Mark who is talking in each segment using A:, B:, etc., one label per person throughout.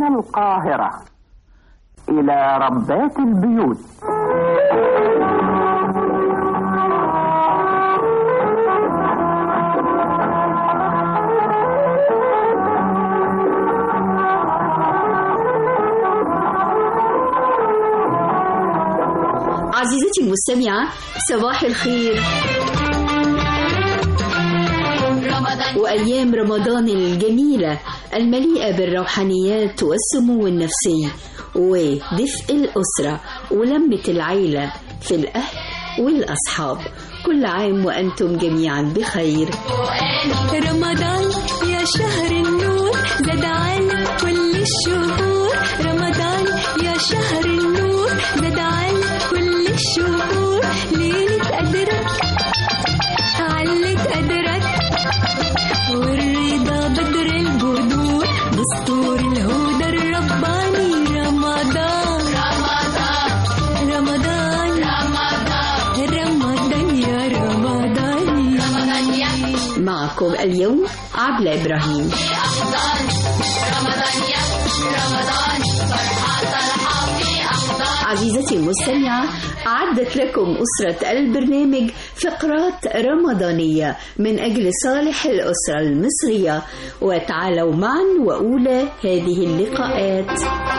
A: من القاهرة إلى ربات البيوت
B: عزيزتي المستمعة صباح الخير وأيام رمضان الجميلة المليئة بالروحانيات والسمو النفسي ودفء الأسرة ولمة العيلة في الأهل والأصحاب كل عام وأنتم جميعا بخير
C: رمضان يا شهر النور زاد على كل الشهور رمضان يا شهر النور زاد على كل الشهور ليلة قدرك علت قدرك والرضا بدر البدور دستور الهدى الرباني رمضان رمضان رمضان رمضان يا رمضان
B: معكم اليوم عبلة إبراهيم عزيزتي المستمعة أعدت لكم أسرة البرنامج فقرات رمضانية من أجل صالح الأسرة المصرية وتعالوا معا وأولى هذه اللقاءات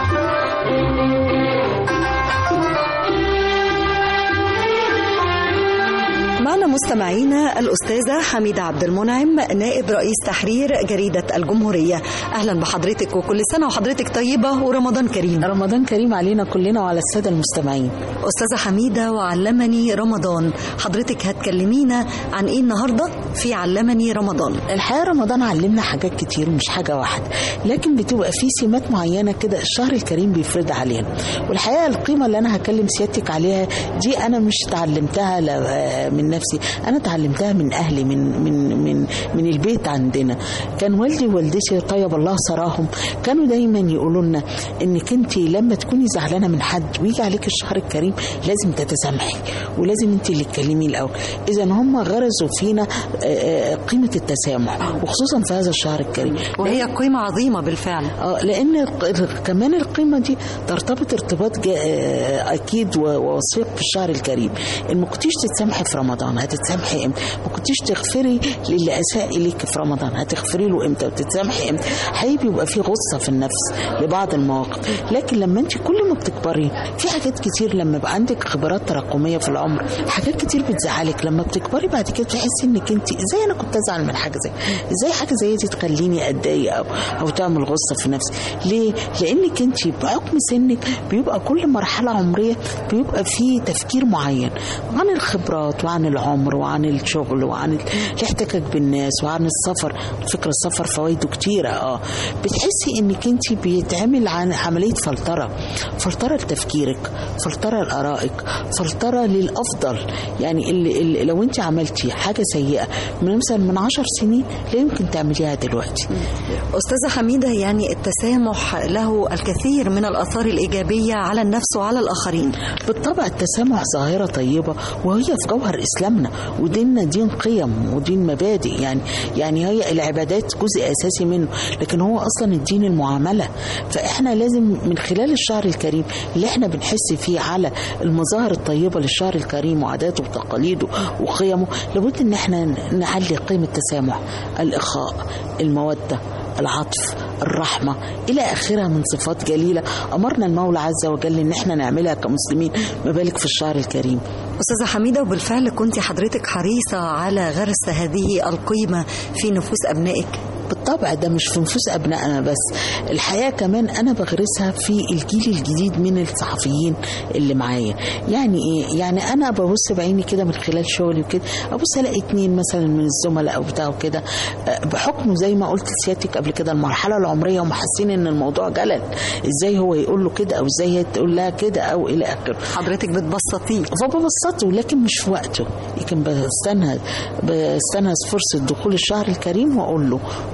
D: معنا مستمعينا الأستاذة حميدة عبد المنعم نائب رئيس تحرير جريدة الجمهورية أهلا بحضرتك وكل سنة وحضرتك طيبة ورمضان كريم
E: رمضان كريم علينا كلنا وعلى السادة المستمعين
D: أستاذة حميدة وعلمني رمضان حضرتك هتكلمينا عن إيه النهاردة في علمني رمضان
E: الحقيقة رمضان علمنا حاجات كتير مش حاجة واحدة لكن بتبقى في سمات معينة كده الشهر الكريم بيفرض علينا والحقيقة القيمة اللي أنا هكلم سيادتك عليها دي أنا مش تعلمتها ل- من نفسي أنا تعلمتها من أهلي من من من من البيت عندنا كان والدي ووالدتي طيب الله ثراهم كانوا دايما يقولوا لنا انك انت لما تكوني زعلانه من حد ويجي عليك الشهر الكريم لازم تتسامحي ولازم انت اللي تكلميه الاول اذا هم غرزوا فينا آه، آه، قيمه التسامح وخصوصا في هذا الشهر الكريم
D: وهي قيمة عظيمة بالفعل
E: اه لان الق- كمان القيمه دي ترتبط ارتباط جا- آه، اكيد و- ووثيق في الشهر الكريم ان ما كنتيش تتسامحي في رمضان هتتسامحي امتى ما كنتيش تغفري للي اساء اليك في رمضان هتغفري له امتى وتتسامحي امتى هيبقى يبقى في غصه في النفس لبعض المواقف لكن لما انت كل ما بتكبري في حاجات كتير لما يبقى عندك خبرات تراكميه في العمر حاجات كتير بتزعلك لما بتكبري بعد كده تحسي انك انت ازاي انا كنت ازعل من حاجه زي ازاي حاجه زي دي تخليني اتضايق او او تعمل غصه في نفسي ليه لانك انت بحكم سنك بيبقى كل مرحله عمريه بيبقى في تفكير معين عن الخبرات وعن العمر وعن الشغل وعن ال- الاحتكاك بالناس وعن السفر فكرة السفر فوائده كتيرة اه بتحسي انك انت بيتعمل عن عملية فلترة فلترة لتفكيرك فلترة لآرائك فلترة للأفضل يعني اللي اللي لو انت عملتي حاجة سيئة من مثلا من عشر سنين لا يمكن تعمليها دلوقتي
D: أستاذة حميدة يعني التسامح له الكثير من الآثار الإيجابية على النفس وعلى الآخرين
E: بالطبع التسامح ظاهرة طيبة وهي في جوهر إسلامنا وديننا دين قيم ودين مبادئ يعني يعني هي العبادات جزء أساسي منه لكن هو أصلا الدين المعاملة فإحنا لازم من خلال الشهر الكريم اللي إحنا بنحس فيه على المظاهر الطيبة للشهر الكريم وعاداته وتقاليده وقيمه لابد إن إحنا نعلي قيمة التسامح الإخاء المودة العطف الرحمة إلى آخرها من صفات جليلة أمرنا المولى عز وجل إن إحنا نعملها كمسلمين ما بالك في الشهر الكريم
D: أستاذة حميدة وبالفعل كنت حضرتك حريصة على غرس هذه القيمة في نفوس أبنائك
E: بالطبع ده مش في نفوس أبنائنا بس الحقيقة كمان أنا بغرسها في الجيل الجديد من الصحفيين اللي معايا يعني إيه يعني أنا ببص بعيني كده من خلال شغلي وكده أبص ألاقي اتنين مثلا من الزملاء أو بتاع وكده آه، بحكم زي ما قلت لسيادتك قبل كده المرحلة العمرية هم حاسين إن الموضوع جلل إزاي هو يقول له كده أو إزاي هي تقول لها كده أو إلى آخره
D: حضرتك بتبسطيه
E: فببسطه لكن مش في وقته لكن بستنهز بستنهز فرصة دخول الشهر الكريم وأقول له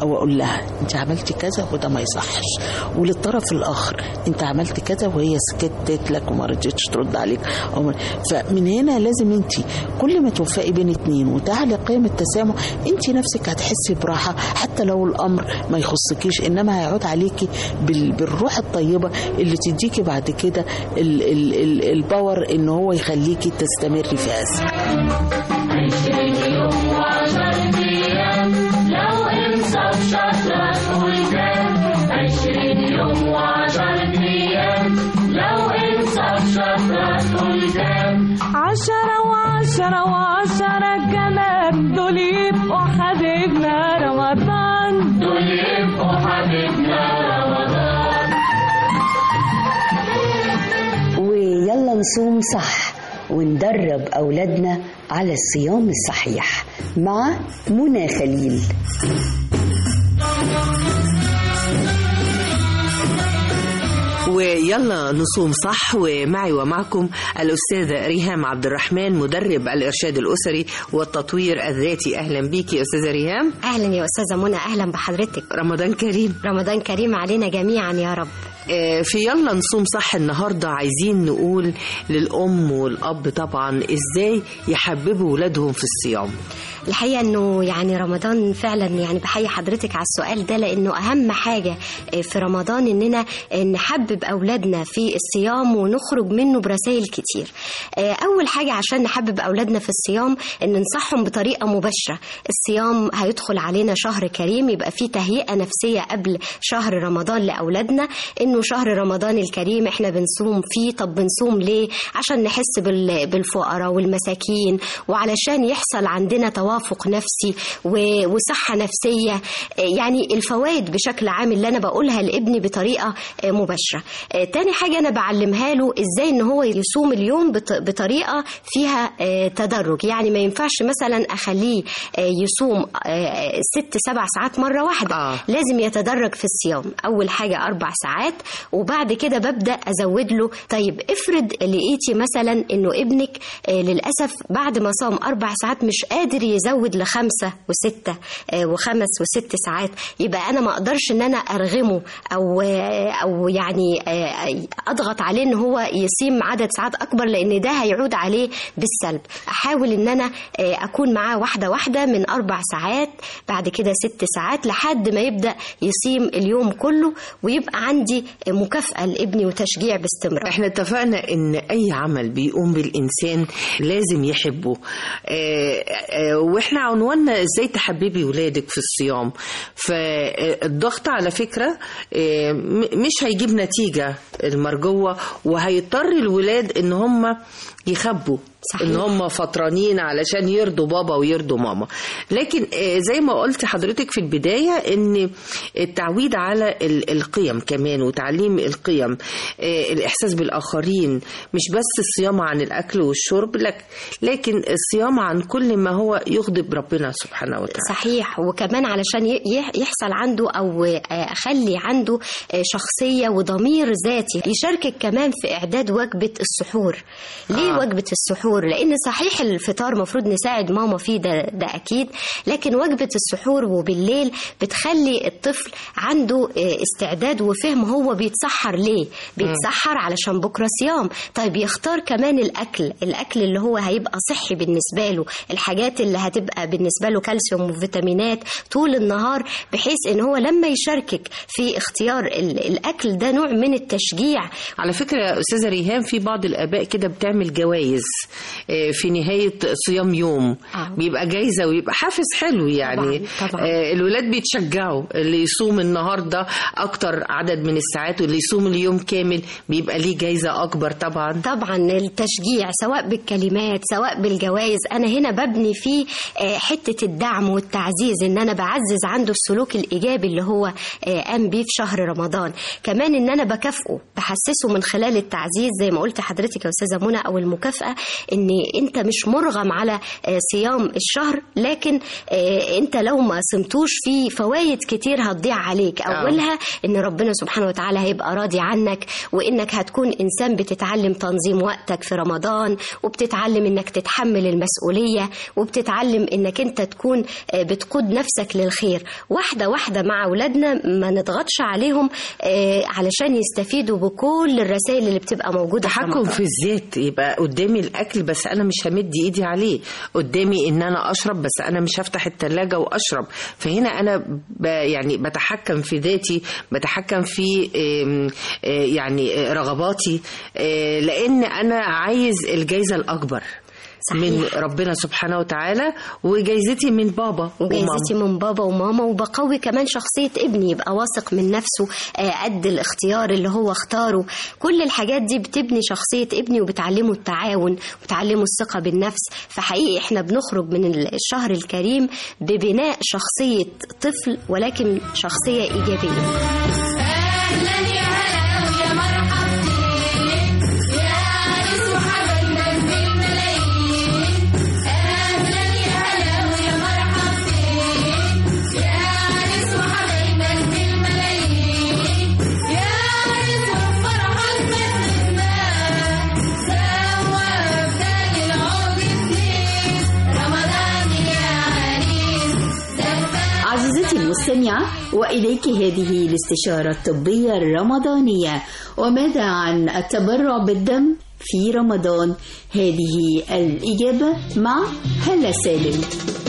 E: او اقول لها انت عملتي كذا وده ما يصحش وللطرف الاخر انت عملت كذا وهي سكتت لك وما رضيتش ترد عليك أو ما- فمن هنا لازم انت كل ما توفقي بين اتنين وتعلي قيم التسامح انت نفسك هتحسي براحه حتى لو الامر ما يخصكيش انما هيعود عليكي بال- بالروح الطيبه اللي تديكي بعد كده ال- ال- ال- الباور ان هو يخليكي تستمري في هذا
C: عشرة وعشرة وعشرة كمان دول يبقوا حبيبنا رمضان دول يبقوا حبيبنا رمضان
B: ويلا نصوم صح وندرب أولادنا على الصيام الصحيح مع منى خليل
F: ويلا نصوم صح ومعي ومعكم الأستاذة ريهام عبد الرحمن مدرب الإرشاد الأسري والتطوير الذاتي أهلا بيكي يا أستاذة ريهام
G: اهلا يا استاذه منى اهلا بحضرتك
F: رمضان كريم
G: رمضان كريم علينا جميعا يا رب
F: آه، في يلا نصوم صح النهاردة عايزين نقول للأم والأب طبعا إزاي يحببوا ولادهم في الصيام
G: الحقيقه انه يعني رمضان فعلا يعني بحيي حضرتك على السؤال ده لانه اهم حاجه في رمضان اننا نحبب اولادنا في الصيام ونخرج منه برسائل كتير اول حاجه عشان نحبب اولادنا في الصيام ان ننصحهم بطريقه مباشره الصيام هيدخل علينا شهر كريم يبقى فيه تهيئه نفسيه قبل شهر رمضان لاولادنا انه شهر رمضان الكريم احنا بنصوم فيه طب بنصوم ليه عشان نحس بال- بالفقراء والمساكين وعلشان يحصل عندنا توافق نفسي و- وصحه نفسيه يعني الفوائد بشكل عام اللي انا بقولها لابني بطريقه مباشره تاني حاجه انا بعلمها له ازاي ان هو يصوم اليوم بط- بطريقه فيها تدرج يعني ما ينفعش مثلا اخليه يصوم ست سبع ساعات مره واحده
F: آه.
G: لازم يتدرج في الصيام اول حاجه اربع ساعات وبعد كده ببدا ازود له طيب افرض لقيتي مثلا انه ابنك آه، للاسف بعد ما صام اربع ساعات مش قادر يزود لخمسه وسته آه، وخمس وست ساعات يبقى انا ما اقدرش ان انا ارغمه او آه، او يعني آه، اضغط عليه ان هو يصيم عدد ساعات اكبر لان ده هيعود عليه بالسلب احاول ان انا آه، اكون معاه واحده واحده من اربع ساعات بعد كده ست ساعات لحد ما يبدا يصيم اليوم كله ويبقى عندي مكافاه لابني وتشجيع باستمرار
F: احنا اتفقنا ان اي عمل بيقوم بالانسان لازم يحبه اه اه واحنا عنواننا ازاي تحببي ولادك في الصيام فالضغط على فكرة اه م- مش هيجيب نتيجة المرجوة وهيضطر الولاد ان هم يخبوا
G: صحيح.
F: ان هم فطرانين علشان يرضوا بابا ويرضوا ماما لكن آه، زي ما قلت حضرتك في البداية ان التعويد على ال- القيم كمان وتعليم القيم آه، الاحساس بالاخرين مش بس الصيام عن الاكل والشرب لك لكن الصيام عن كل ما هو يغضب ربنا سبحانه وتعالى
G: صحيح وكمان علشان ي- يح- يحصل عنده او آه، اخلي عنده آه، شخصيه وضمير ذاتي يشاركك كمان في اعداد وجبه السحور ليه
F: آه.
G: وجبه السحور لان صحيح الفطار مفروض نساعد ماما فيه ده, ده اكيد لكن وجبه السحور وبالليل بتخلي الطفل عنده آه، استعداد وفهم هو بيتسحر ليه بيتسحر علشان بكره صيام طيب يختار كمان الاكل الاكل اللي هو هيبقى صحي بالنسبه له الحاجات اللي هتبقى بالنسبه له كالسيوم وفيتامينات طول النهار بحيث ان هو لما يشاركك في اختيار ال- الاكل ده نوع من التشجيع
F: على فكرة يا أستاذة ريهام في بعض الآباء كده بتعمل جوائز آه، في نهاية صيام يوم
G: آه.
F: بيبقى جايزة ويبقى حافز حلو يعني
G: طبعاً، طبعاً.
F: آه، الولاد بيتشجعوا اللي يصوم النهاردة أكتر عدد من الساعات واللي يصوم اليوم كامل بيبقى ليه جايزة أكبر طبعا
G: طبعا التشجيع سواء بالكلمات سواء بالجوائز انا هنا ببني فيه آه، حته الدعم والتعزيز ان انا بعزز عنده السلوك الايجابي اللي هو آه، قام بيه في شهر رمضان كمان ان انا بكافئه بحسسه من خلال التعزيز زي ما قلت حضرتك يا استاذه منى او المكافاه ان انت مش مرغم على آه، صيام الشهر لكن آه، انت لو ما صمتوش في فوائد كتير هتضيع عليك اولها ان ربنا سبحانه وتعالى هيبقى راضي عنك وانك هتكون انسان بتتعلم تنظيم وقتك في رمضان وبتتعلم انك تتحمل المسؤوليه وبتتعلم انك انت تكون آه، بتقود نفسك للخير واحده واحده مع اولادنا ما نضغطش عليهم آه، علشان يستفيدوا بكل الرسائل اللي بتبقى موجوده في
F: تحكم
G: رمضان.
F: في الذات يبقى قدامي الاكل بس انا مش همد ايدي عليه قدامي ان انا اشرب بس انا مش هفتح التلاجة واشرب فهنا انا ب يعني بتحكم في ذاتي بتحكم في آم، آه، يعني آه، رغباتي آه، لان انا عايز الجايزه الاكبر
G: صحيح.
F: من ربنا سبحانه وتعالى وجايزتي من بابا
G: وجايزتي
F: وماما.
G: من بابا وماما وبقوي كمان شخصية ابني يبقى واثق من نفسه آه، قد الاختيار اللي هو اختاره كل الحاجات دي بتبني شخصية ابني وبتعلمه التعاون وبتعلمه الثقة بالنفس فحقيقي احنا بنخرج من الشهر الكريم ببناء شخصية طفل ولكن شخصية إيجابية
H: عزيزتي المستمعة وإليك هذه الاستشارة الطبية الرمضانية وماذا عن التبرع بالدم في رمضان هذه الإجابة مع هلا سالم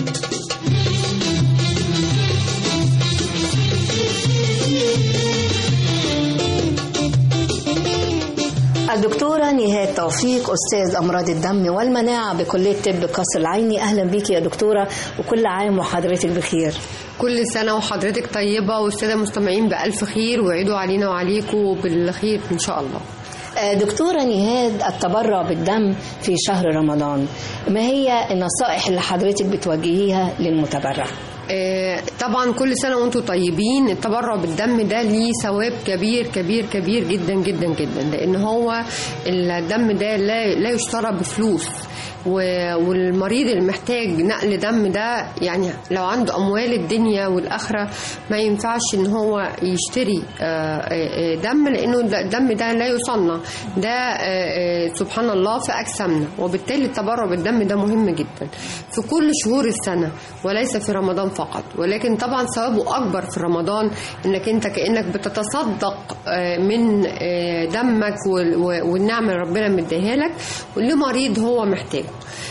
D: الدكتورة نهاد توفيق أستاذ أمراض الدم والمناعة بكلية طب قصر العيني أهلا بيك يا دكتورة وكل عام وحضرتك بخير
I: كل سنة وحضرتك طيبة والسادة المستمعين بألف خير ويعيدوا علينا وعليكم بالخير إن شاء الله
D: آه، دكتورة نهاد التبرع بالدم في شهر رمضان ما هي النصائح اللي حضرتك بتوجهيها للمتبرع
I: آه، طبعا كل سنة وانتم طيبين التبرع بالدم ده ليه ثواب كبير كبير كبير جدا جدا جدا لأن هو الدم ده لا, لا يشترى بفلوس و- والمريض اللي محتاج نقل دم ده يعني لو عنده اموال الدنيا والاخره ما ينفعش ان هو يشتري آه، آه، آه، دم لانه ده- الدم ده لا يصنع ده آه، آه، سبحان الله في اجسامنا وبالتالي التبرع بالدم ده مهم جدا في كل شهور السنه وليس في رمضان فقط ولكن طبعا ثوابه اكبر في رمضان انك انت كانك بتتصدق آه، من آه، دمك وال- و- والنعمه اللي ربنا مديها لك لمريض هو محتاجه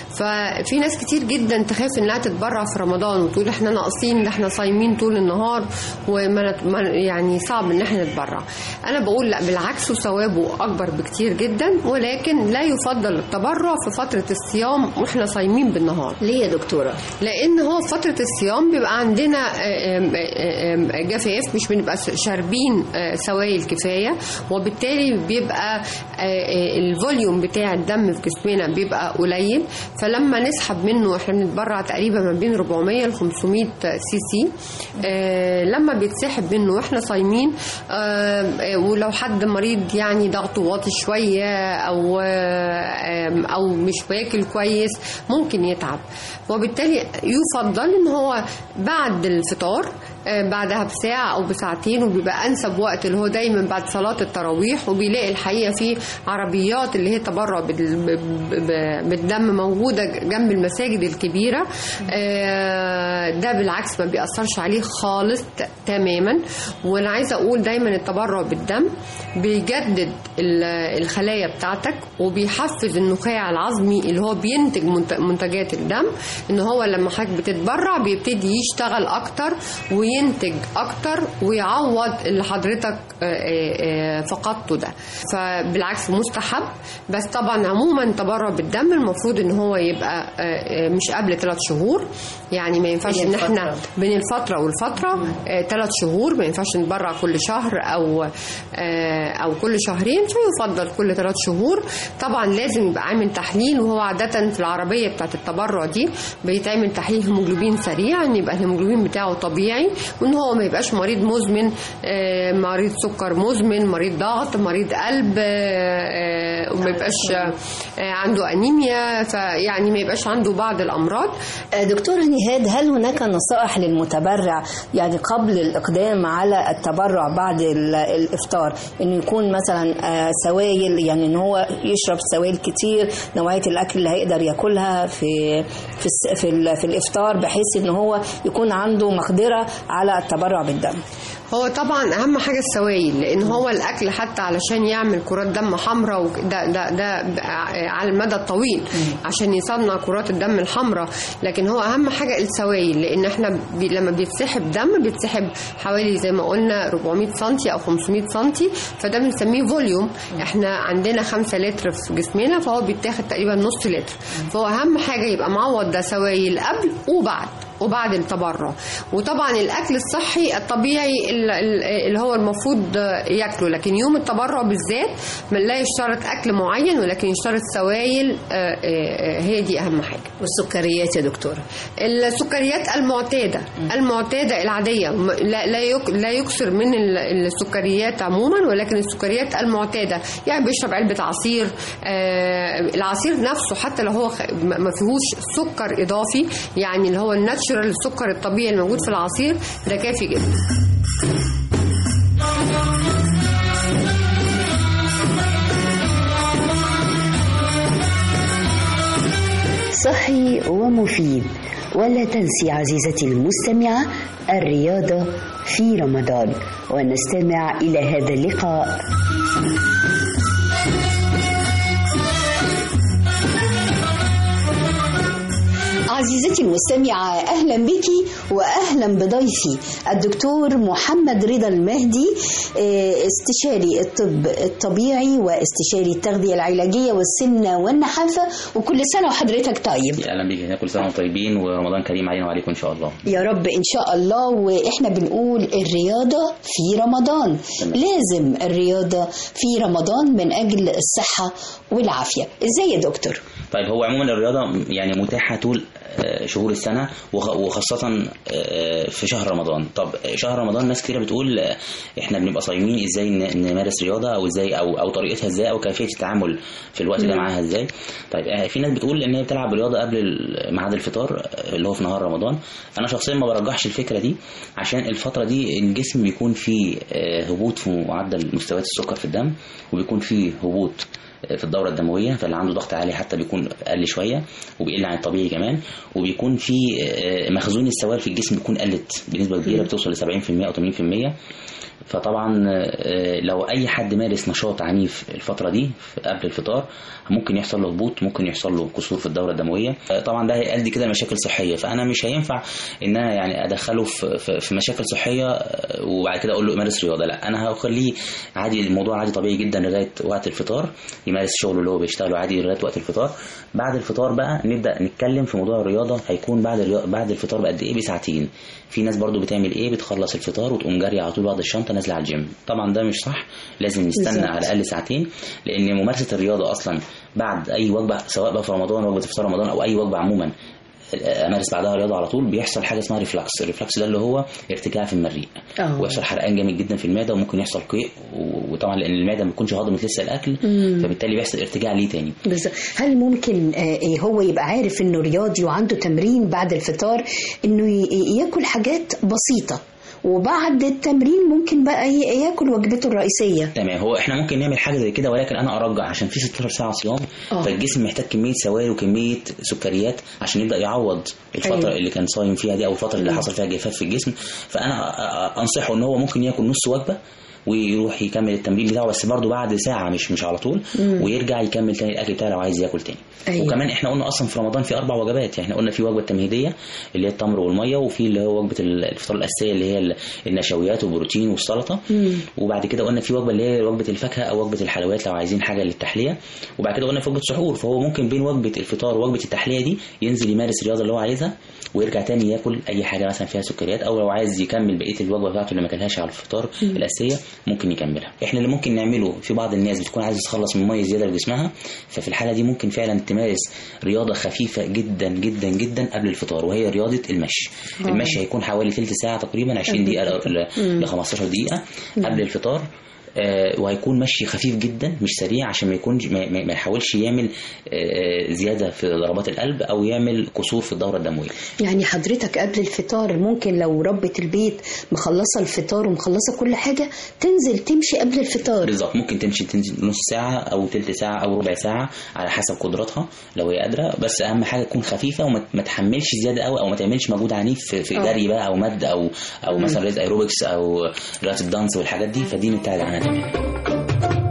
I: ففي ناس كتير جدا تخاف انها تتبرع في رمضان وتقول احنا ناقصين ده احنا صايمين طول النهار وما نت- ما- يعني صعب ان احنا نتبرع انا بقول لا بالعكس وثوابه اكبر بكتير جدا ولكن لا يفضل التبرع في فتره الصيام واحنا صايمين بالنهار
H: ليه يا دكتورة؟
I: لان هو في فتره الصيام بيبقى عندنا آم، آم، آم، جفاف مش بنبقى شاربين آه، سوائل كفايه وبالتالي بيبقى آه، آه، الفوليوم بتاع الدم في جسمنا بيبقى قليل فلما نسحب منه احنا بنتبرع تقريبا ما بين 400 ل 500 سي سي آه، لما بيتسحب منه واحنا صايمين آه، آه، ولو حد مريض يعني ضغطه واطي شويه او آه، آم، او مش واكل كويس ممكن يتعب وبالتالي يفضل ان هو بعد الفطار آه، بعدها بساعة أو بساعتين وبيبقى أنسب وقت اللي هو دايما بعد صلاة التراويح وبيلاقي الحقيقة في عربيات اللي هي تبرع بال- ب- ب- بالدم موجودة جنب المساجد الكبيرة آه، ده بالعكس ما بيأثرش عليه خالص ت- تماما وأنا عايزة أقول دايما التبرع بالدم بيجدد ال- الخلايا بتاعتك وبيحفز النخاع العظمي اللي هو بينتج منت- منتجات الدم ان هو لما حضرتك بتتبرع بيبتدي يشتغل اكتر وينتج اكتر ويعوض اللي حضرتك آه، آه، آه، فقدته ده فبالعكس مستحب بس طبعا عموما تبرع بالدم المفروض ان هو يبقى آه، آه، مش قبل ثلاث شهور يعني ما ينفعش ان احنا بين الفتره والفتره ثلاث شهور ما ينفعش نتبرع كل شهر او آه، او كل شهرين فيفضل كل ثلاث شهور طبعا لازم يبقى عامل تحليل وهو عاده في العربيه بتاعه التبرع دي بيتعمل تحليل هيموجلوبين سريع ان يبقى الهيموجلوبين بتاعه طبيعي وان هو ما يبقاش مريض مزمن آه، مريض سكر مزمن مريض ضغط مريض قلب آه، آه، وما يبقاش آه، عنده انيميا فيعني ما يبقاش عنده بعض الامراض
J: دكتورة نهاد هل هناك نصائح للمتبرع يعني قبل الإقدام على التبرع بعد ال- الإفطار إنه يكون مثلا آه، سوائل يعني إن هو يشرب سوائل كتير نوعية الأكل اللي هيقدر ياكلها في في الس- في, ال- في الإفطار بحيث إن هو يكون عنده مقدرة على التبرع بالدم
I: هو طبعا اهم حاجه السوائل لان هو الاكل حتى علشان يعمل كرات دم حمراء وك- ده ده ده ب- على المدى الطويل عشان يصنع كرات الدم الحمراء لكن هو اهم حاجه السوائل لان احنا بي لما بيتسحب دم بيتسحب حوالي زي ما قلنا 400 سم او 500 سم فده بنسميه فوليوم احنا عندنا 5 لتر في جسمنا فهو بيتاخد تقريبا نص لتر فهو اهم حاجه يبقى معوض ده سوائل قبل وبعد وبعد التبرع وطبعا الاكل الصحي الطبيعي ال- ال- اللي هو المفروض ياكله لكن يوم التبرع بالذات ما لا يشترط اكل معين ولكن يشترط سوائل آه، آه، آه، هي دي اهم حاجه
J: والسكريات يا دكتورة
I: السكريات المعتاده المعتاده العاديه م- لا لا يك- لا يكثر من ال- السكريات عموما ولكن السكريات المعتاده يعني بيشرب علبه عصير آه، العصير نفسه حتى لو هو خ- ما ما فيهوش سكر اضافي يعني اللي هو الناتشرال السكر الطبيعي الموجود في العصير ده كافي جدا
B: صحي ومفيد ولا تنسي عزيزتي المستمعة الرياضة في رمضان ونستمع إلى هذا اللقاء عزيزتي المستمعة أهلا بك وأهلا بضيفي الدكتور محمد رضا المهدي آه، استشاري الطب الطبيعي واستشاري التغذية العلاجية والسمنة والنحافة وكل سنة وحضرتك طيب
K: اهلا بيك كل سنه وانتم طيبين ورمضان كريم علينا وعليكم ان شاء الله
B: يا رب إن شاء الله وإحنا بنقول الرياضة في رمضان
K: تمام.
B: لازم الرياضة في رمضان من أجل الصحة والعافية إزاي يا دكتور؟
K: طيب هو عموما الرياضه يعني متاحه طول آه، شهور السنه وخ- وخاصه آه، في شهر رمضان طب شهر رمضان ناس كتير بتقول آه، احنا بنبقى صايمين ازاي ن- نمارس رياضه او ازاي او او طريقتها ازاي او كيفيه التعامل في الوقت ده
L: مم.
K: معاها ازاي طيب آه، في ناس بتقول ان هي بتلعب رياضه قبل ال- ميعاد الفطار آه، اللي هو في نهار رمضان انا شخصيا ما برجحش الفكره دي عشان الفتره دي الجسم بيكون فيه آه، هبوط في معدل مستويات السكر في الدم وبيكون فيه هبوط في الدورة الدموية فاللي عنده ضغط عالي حتى بيكون أقل شوية وبيقل عن الطبيعي كمان وبيكون في آه، مخزون السوائل في الجسم بيكون قلت بنسبة كبيرة بتوصل ل 70% أو 80% فطبعا آه، لو اي حد مارس نشاط عنيف الفتره دي في- قبل الفطار ممكن يحصل له هبوط ممكن يحصل له كسور في الدوره الدمويه آه، طبعا ده هيؤدي كده لمشاكل صحيه فانا مش هينفع ان انا يعني ادخله في في- في مشاكل صحيه آه، وبعد كده اقول له امارس رياضه لا انا هخليه عادي الموضوع عادي طبيعي جدا لغايه وقت الفطار يمارس شغله اللي هو بيشتغله عادي لغايه وقت الفطار بعد الفطار بقى نبدا نتكلم في موضوع الرياضه هيكون بعد الرياضة بعد الفطار بقد ايه بساعتين في ناس برضو بتعمل ايه بتخلص الفطار وتقوم جاريه على طول بعد الشنطه نازله على الجيم طبعا ده مش صح لازم نستنى
L: بالظبط.
K: على الاقل ساعتين لان ممارسه الرياضه اصلا بعد اي وجبه سواء بقى في رمضان وجبه افطار رمضان او اي وجبه عموما امارس بعدها رياضه على طول بيحصل حاجه اسمها ريفلكس الريفلكس ده اللي هو ارتجاع في المريء
B: آه.
K: ويحصل حرقان جامد جدا في المعده وممكن يحصل قيء و- وطبعا لان المعده ما بتكونش هضمت لسه الاكل
B: مم.
K: فبالتالي بيحصل ارتجاع ليه تاني
B: بالظبط هل ممكن آه، إيه هو يبقى عارف انه رياضي وعنده تمرين بعد الفطار انه ي- ياكل حاجات بسيطة وبعد التمرين ممكن بقى ي- ياكل وجبته الرئيسية
K: تمام هو احنا ممكن نعمل حاجه زي كده ولكن انا ارجع عشان في 16 ساعه صيام
B: آه.
K: فالجسم محتاج كميه سوائل وكميه سكريات عشان يبدا يعوض الفتره
B: أيوة.
K: اللي كان صايم فيها دي او الفتره اللي
B: مم.
K: حصل فيها جفاف في الجسم فانا أ- أ- انصحه ان هو ممكن ياكل نص وجبه ويروح يكمل التمرين بتاعه بس برضه بعد ساعه مش مش على طول
B: مم.
K: ويرجع يكمل تاني الاكل بتاعه لو عايز ياكل تاني
B: أيوة.
K: وكمان احنا قلنا اصلا في رمضان في اربع وجبات يعني احنا قلنا في وجبه تمهيديه اللي هي التمر والميه وفي اللي هو وجبه الفطار الاساسيه اللي هي النشويات والبروتين والسلطه وبعد كده قلنا في وجبه اللي هي وجبه الفاكهه او وجبه الحلويات لو عايزين حاجه للتحليه وبعد كده قلنا في وجبه سحور فهو ممكن بين وجبه الفطار ووجبه التحليه دي ينزل يمارس الرياضه اللي هو عايزها ويرجع تاني ياكل اي حاجه مثلا فيها سكريات او لو عايز يكمل بقيه الوجبه بتاعته اللي ما كلهاش على الفطار
B: مم.
K: الاساسيه ممكن يكملها احنا اللي ممكن نعمله في بعض الناس بتكون عايزه تخلص من ميه زياده في جسمها ففي الحاله دي ممكن فعلا تمارس رياضه خفيفه جدا جدا جدا قبل الفطار وهي رياضه المشي
L: آه.
K: المشي هيكون حوالي ثلث ساعه تقريبا 20 دقيقه ل- ل 15 دقيقه قبل الفطار آه، وهيكون مشي خفيف جدا مش سريع عشان ما يكونش ما, ما ما يحاولش يعمل آه، زياده في ضربات القلب او يعمل كسور في الدوره الدمويه
B: يعني حضرتك قبل الفطار ممكن لو ربة البيت مخلصة الفطار ومخلصة كل حاجة تنزل تمشي قبل الفطار
K: بالظبط ممكن تمشي تنزل نص ساعة أو تلت ساعة أو ربع ساعة على حسب قدراتها لو هي قادرة بس أهم حاجة تكون خفيفة وما ما تحملش زيادة قوي أو ما تعملش مجهود عنيف في, في
L: آه.
K: جري بقى أو مد أو أو
L: مم.
K: مثلا رياضة ايروبكس أو رياضة الدانس والحاجات دي فدي نبتعد عنها تماما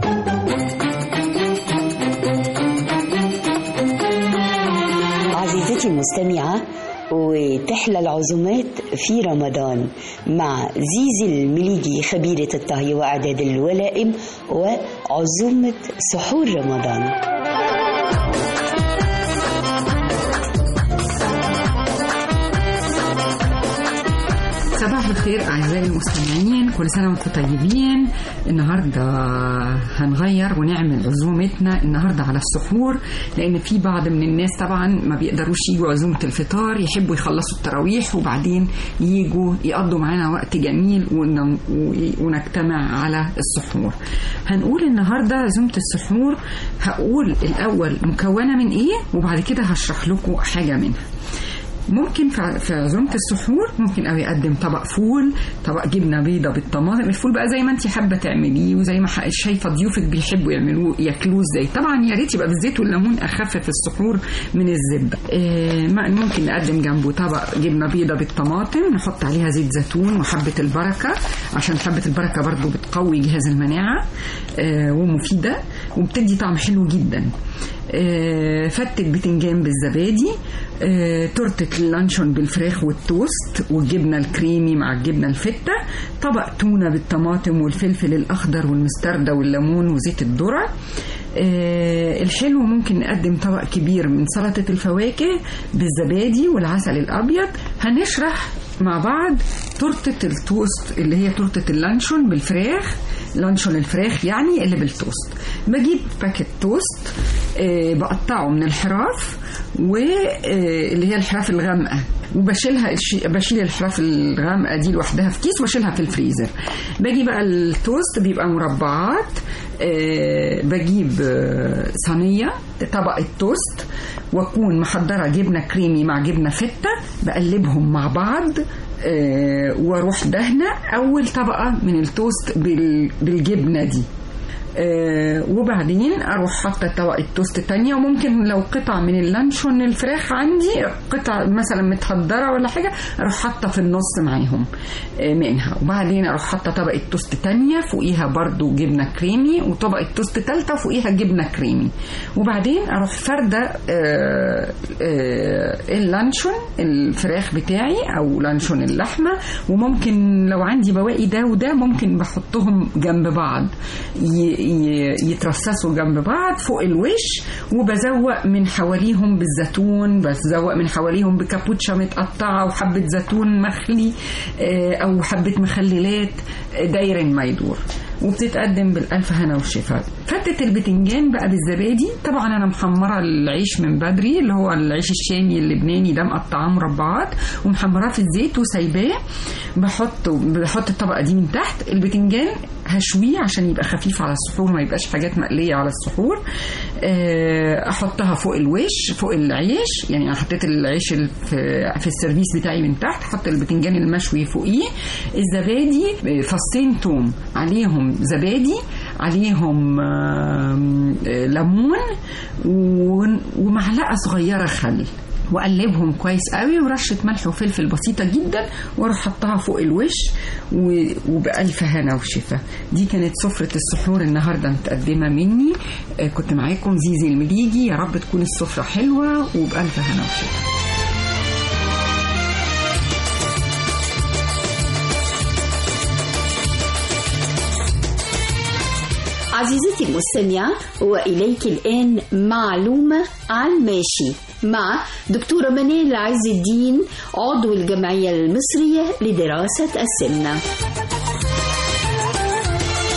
B: عزيزتي المستمعة وتحلى العزومات في رمضان مع زيزي المليجي خبيرة الطهي وإعداد الولائم وعزومة سحور رمضان
M: صباح الخير أعزائي المستمعين كل سنة وانتم طيبين النهاردة هنغير ونعمل عزومتنا النهاردة على السحور لأن في بعض من الناس طبعا ما بيقدروش يجوا عزومة الفطار يحبوا يخلصوا التراويح وبعدين يجوا يقضوا معانا وقت جميل ون- ونجتمع على السحور هنقول النهاردة عزومة السحور هقول الأول مكونة من إيه وبعد كده هشرح لكم حاجة منها ممكن في في عزومة السحور ممكن قوي اقدم طبق فول طبق جبنه بيضه بالطماطم الفول بقى زي ما انت حابه تعمليه وزي ما ح- شايفه ضيوفك بيحبوا يعملوه ياكلوه ازاي طبعا يا ريت يبقى بالزيت والليمون اخف في السحور من الزبده آه، ما- ممكن نقدم جنبه طبق جبنه بيضه بالطماطم نحط عليها زيت زيتون وحبه البركه عشان حبه البركه برضو بتقوي جهاز المناعه آه، ومفيده وبتدي طعم حلو جدا آه، فتة بتنجان بالزبادي آه، تورتة اللانشون بالفراخ والتوست والجبنة الكريمي مع الجبنة الفتة طبق تونة بالطماطم والفلفل الأخضر والمستردة والليمون وزيت الذرة آه، الحلو ممكن نقدم طبق كبير من سلطة الفواكه بالزبادي والعسل الأبيض هنشرح مع بعض تورتة التوست اللي هي تورتة اللانشون بالفراخ لانشون الفراخ يعني اللي بالتوست بجيب باكيت توست آه، بقطعه من الحراف واللي هي الحراف الغامقه وبشيلها الش- بشيل الحراف الغامقه دي لوحدها في كيس واشيلها في الفريزر باجي بقى التوست بيبقى مربعات آه، بجيب آه، صينيه طبق التوست واكون محضره جبنه كريمي مع جبنه فته بقلبهم مع بعض آه، واروح دهنه اول طبقه من التوست بال- بالجبنه دي آه، وبعدين اروح حاطه طبق التوست تانية وممكن لو قطع من اللانشون الفراخ عندي قطع مثلا متهدره ولا حاجه اروح حاطه في النص معاهم آه، منها وبعدين اروح حاطه طبق التوست تانية فوقيها برضو جبنه كريمي وطبق التوست تالتة فوقيها جبنه كريمي وبعدين اروح فرده آه، آه، اللانشون الفراخ بتاعي او لانشون اللحمه وممكن لو عندي بواقي ده وده ممكن بحطهم جنب بعض ي- ي- يترصصوا جنب بعض فوق الوش وبزوق من حواليهم بالزيتون بزوق من حواليهم بكابوتشا متقطعه وحبه زيتون مخلي آه، او حبه مخللات آه، داير ما يدور وبتتقدم بالالف هنا والشفا فتة البتنجان بقى بالزبادي طبعا انا محمره العيش من بدري اللي هو العيش الشامي اللبناني ده مقطعاه مربعات ومحمراه في الزيت وسايباه بحطه بحط الطبقه دي من تحت البتنجان هشويه عشان يبقى خفيف على السحور ما يبقاش حاجات مقليه على السحور آه، احطها فوق الوش فوق العيش يعني انا حطيت العيش ال- في في السيرفيس بتاعي من تحت حط البتنجان المشوي فوقيه الزبادي آه، فصين توم عليهم زبادي عليهم آم، آه، ليمون و- ومعلقه صغيره خل واقلبهم كويس قوي ورشه ملح وفلفل بسيطه جدا واروح حطها فوق الوش و- وبالف هنا وشفا دي كانت سفره السحور النهارده متقدمه مني آه، كنت معاكم زيزي المليجي يا رب تكون السفره حلوه وبالف هنا وشفا
H: عزيزتي المستمعة وإليك الآن معلومة عن ماشي مع دكتورة منال عز الدين عضو الجمعية المصرية لدراسة السمنة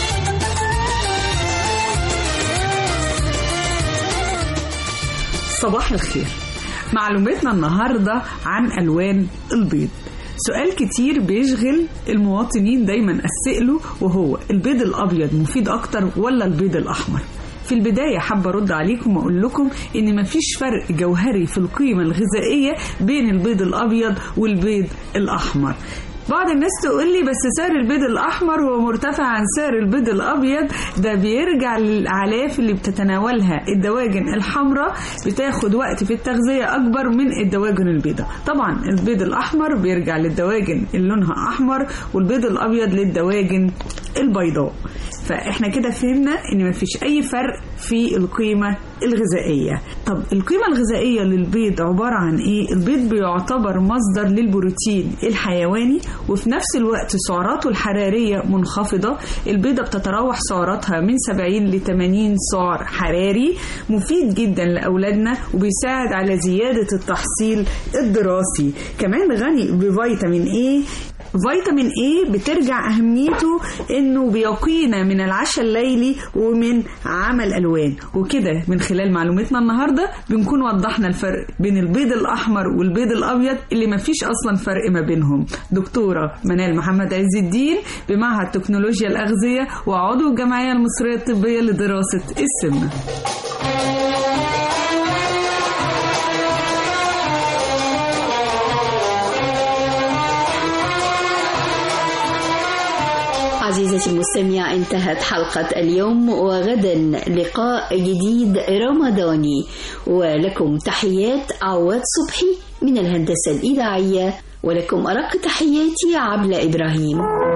L: صباح الخير معلوماتنا النهاردة عن ألوان البيض سؤال كتير بيشغل المواطنين دايما أسأله وهو البيض الأبيض مفيد أكتر ولا البيض الأحمر في البداية حابة أرد عليكم وأقول لكم إن مفيش فرق جوهري في القيمة الغذائية بين البيض الأبيض والبيض الأحمر بعض الناس تقول لي بس سعر البيض الاحمر هو مرتفع عن سعر البيض الابيض ده بيرجع للاعلاف اللي بتتناولها الدواجن الحمراء بتاخد وقت في التغذيه اكبر من الدواجن البيضاء طبعا البيض الاحمر بيرجع للدواجن اللي لونها احمر والبيض الابيض للدواجن البيضاء فاحنا كده فهمنا ان مفيش اي فرق في القيمه الغذائيه طب القيمه الغذائيه للبيض عباره عن ايه البيض بيعتبر مصدر للبروتين الحيواني وفي نفس الوقت سعراته الحراريه منخفضه البيضه بتتراوح سعراتها من 70 ل 80 سعر حراري مفيد جدا لاولادنا وبيساعد على زياده التحصيل الدراسي كمان غني بفيتامين ايه فيتامين ايه بترجع اهميته انه بيقينا من العشاء الليلي ومن عمل الوان وكده من خلال معلوماتنا النهارده بنكون وضحنا الفرق بين البيض الاحمر والبيض الابيض اللي مفيش اصلا فرق ما بينهم دكتوره منال محمد عز الدين بمعهد تكنولوجيا الاغذيه وعضو الجمعيه المصريه الطبيه لدراسه السمنه
H: عزيزتي المستمع انتهت حلقة اليوم وغدا لقاء جديد رمضاني ولكم تحيات عواد صبحي من الهندسة الإذاعية ولكم أرق تحياتي عبلة إبراهيم